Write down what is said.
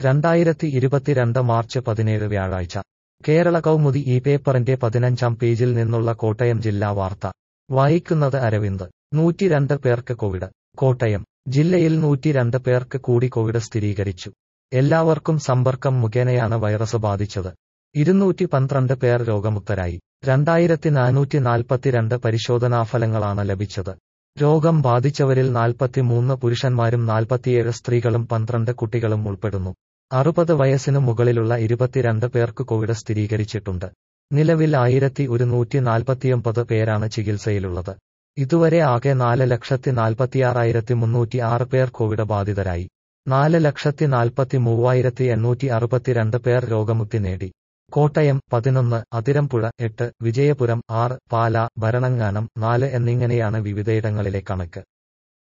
രണ്ടായിരത്തി ഇരുപത്തിരണ്ട് മാർച്ച് പതിനേഴ് വ്യാഴാഴ്ച കേരള കൗമുദി ഈ പേപ്പറിന്റെ പതിനഞ്ചാം പേജിൽ നിന്നുള്ള കോട്ടയം ജില്ലാ വാർത്ത വായിക്കുന്നത് അരവിന്ദ് നൂറ്റിരണ്ട് പേർക്ക് കോവിഡ് കോട്ടയം ജില്ലയിൽ നൂറ്റിരണ്ട് പേർക്ക് കൂടി കോവിഡ് സ്ഥിരീകരിച്ചു എല്ലാവർക്കും സമ്പർക്കം മുഖേനയാണ് വൈറസ് ബാധിച്ചത് ഇരുന്നൂറ്റി പന്ത്രണ്ട് പേർ രോഗമുക്തരായി രണ്ടായിരത്തി നാനൂറ്റി നാൽപ്പത്തിരണ്ട് പരിശോധനാഫലങ്ങളാണ് ലഭിച്ചത് രോഗം ബാധിച്ചവരിൽ നാൽപ്പത്തിമൂന്ന് പുരുഷന്മാരും നാൽപ്പത്തിയേഴ് സ്ത്രീകളും പന്ത്രണ്ട് കുട്ടികളും ഉൾപ്പെടുന്നു അറുപത് വയസ്സിനു മുകളിലുള്ള ഇരുപത്തിരണ്ട് പേർക്ക് കോവിഡ് സ്ഥിരീകരിച്ചിട്ടുണ്ട് നിലവിൽ ആയിരത്തി ഒരുന്നൂറ്റി നാൽപ്പത്തിയൊമ്പത് പേരാണ് ചികിത്സയിലുള്ളത് ഇതുവരെ ആകെ നാല് ലക്ഷത്തി നാൽപ്പത്തിയാറായിരത്തി മുന്നൂറ്റി ആറ് പേർ കോവിഡ് ബാധിതരായി നാല് ലക്ഷത്തി നാൽപ്പത്തി മൂവായിരത്തി എണ്ണൂറ്റി അറുപത്തിരണ്ട് പേർ രോഗമുക്തി നേടി കോട്ടയം പതിനൊന്ന് അതിരമ്പുഴ എട്ട് വിജയപുരം ആറ് പാല ഭരണങ്ങാനം നാല് എന്നിങ്ങനെയാണ് വിവിധയിടങ്ങളിലെ കണക്ക്